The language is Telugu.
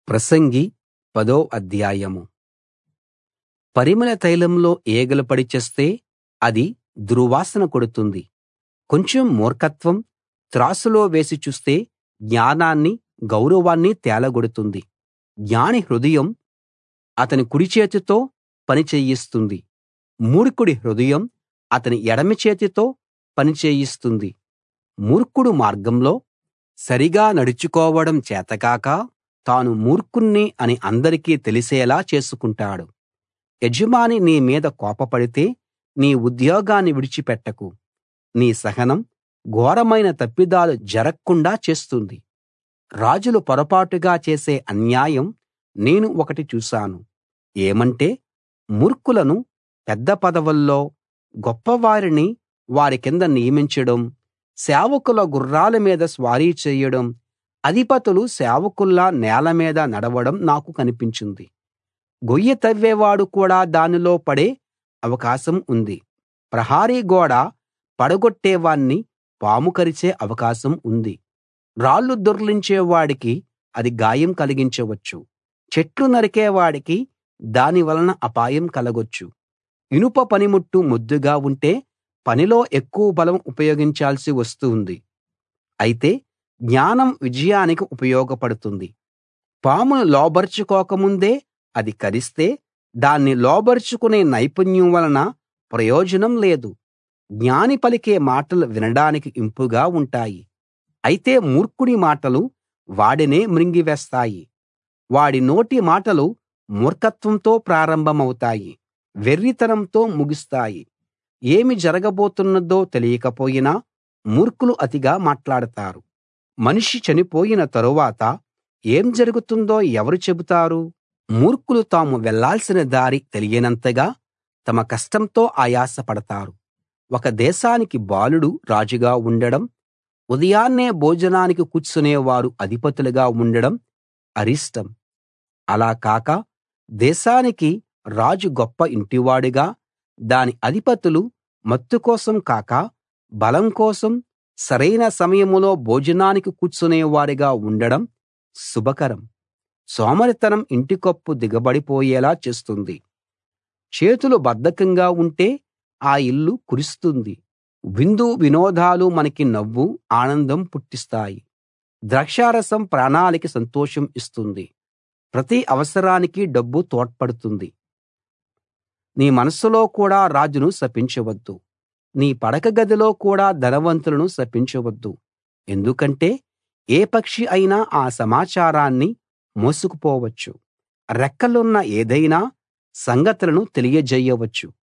ప్రసంగి పదో అధ్యాయం పరిమళ తైలంలో ఈగలు పడి చస్తే అది దుర్వాసన కొడుతుంది కొంచెం మూర్ఖత్వం త్రాసులో వేసి చూస్తే జ్ఞానాన్ని గౌరవాన్ని తేలగొడుతుంది జ్ఞాని హృదయం అతని కుడి చేతితో పని చేయిస్తుంది మూర్ఖుడి హృదయం అతని ఎడమ చేతితో పని చేయిస్తుంది మూర్ఖుడు మార్గంలో సరిగా నడుచుకోవడం చేతకాక తాను మూర్ఖుణ్ణి అని అందరికీ తెలిసేలా చేసుకుంటాడు యజమాని నీ మీద కోపపడితే నీ ఉద్యోగాన్ని విడిచిపెట్టకు నీ సహనం ఘోరమైన తప్పిదాలు జరక్కుండా చేస్తుంది రాజులు పొరపాటుగా చేసే అన్యాయం నేను ఒకటి చూశాను ఏమంటే మూర్ఖులను పెద్ద పదవుల్లో గొప్పవారిని వారి కింద నియమించడం సేవకుల గుర్రాల మీద స్వారీ చేయడం అధిపతులు సేవకుల్లా నేల మీద నడవడం నాకు కనిపించింది గొయ్యి తవ్వేవాడు కూడా దానిలో పడే అవకాశం ఉంది ప్రహరీ గోడ పడగొట్టేవాణ్ణి పాము కరిచే అవకాశం ఉంది రాళ్లు దొర్లించే వాడికి అది గాయం కలిగించవచ్చు చెట్లు నరికేవాడికి దాని వలన అపాయం కలగొచ్చు ఇనుప పనిముట్టు మొద్దుగా ఉంటే పనిలో ఎక్కువ బలం ఉపయోగించాల్సి వస్తుంది అయితే జ్ఞానం విజయానికి ఉపయోగపడుతుంది పామును లోబరచుకోకముందే అది కరిస్తే దాన్ని లోబరచుకునే నైపుణ్యం వలన ప్రయోజనం లేదు జ్ఞాని పలికే మాటలు వినడానికి ఇంపుగా ఉంటాయి అయితే మూర్ఖుడి మాటలు వాడినే మృంగివేస్తాయి వాడి నోటి మాటలు మూర్ఖత్వంతో ప్రారంభమవుతాయి వెర్రితనంతో ముగుస్తాయి ఏమి జరగబోతున్నదో తెలియకపోయినా మూర్ఖులు అతిగా మాట్లాడతారు మనిషి చనిపోయిన తరువాత ఏం జరుగుతుందో ఎవరు చెబుతారు మూర్ఖులు తాము వెళ్ళాల్సిన దారి తెలియనంతగా తమ కష్టంతో ఆయాసపడతారు ఒక దేశానికి బాలుడు రాజుగా ఉండడం ఉదయాన్నే భోజనానికి కూర్చునేవారు అధిపతులుగా ఉండడం అరిష్టం అలా కాక దేశానికి రాజు గొప్ప ఇంటివాడుగా దాని అధిపతులు మత్తు కోసం కాక బలం కోసం సరైన సమయంలో భోజనానికి కూర్చునేవారుగా ఉండడం శుభకరం సోమరితనం ఇంటికప్పు దిగబడిపోయేలా చేస్తుంది చేతులు బద్ధకంగా ఉంటే ఆ ఇల్లు కురుస్తుంది విందు వినోదాలు మనకి నవ్వు ఆనందం పుట్టిస్తాయి ద్రాక్షారసం ప్రాణాలకి సంతోషం ఇస్తుంది ప్రతి అవసరానికి డబ్బు తోడ్పడుతుంది నీ మనస్సులో కూడా రాజును శపించవద్దు నీ పడక గదిలో కూడా ధనవంతులను శపించవద్దు ఎందుకంటే ఏ పక్షి అయినా ఆ సమాచారాన్ని మోసుకుపోవచ్చు రెక్కలున్న ఏదైనా సంగతులను తెలియజేయవచ్చు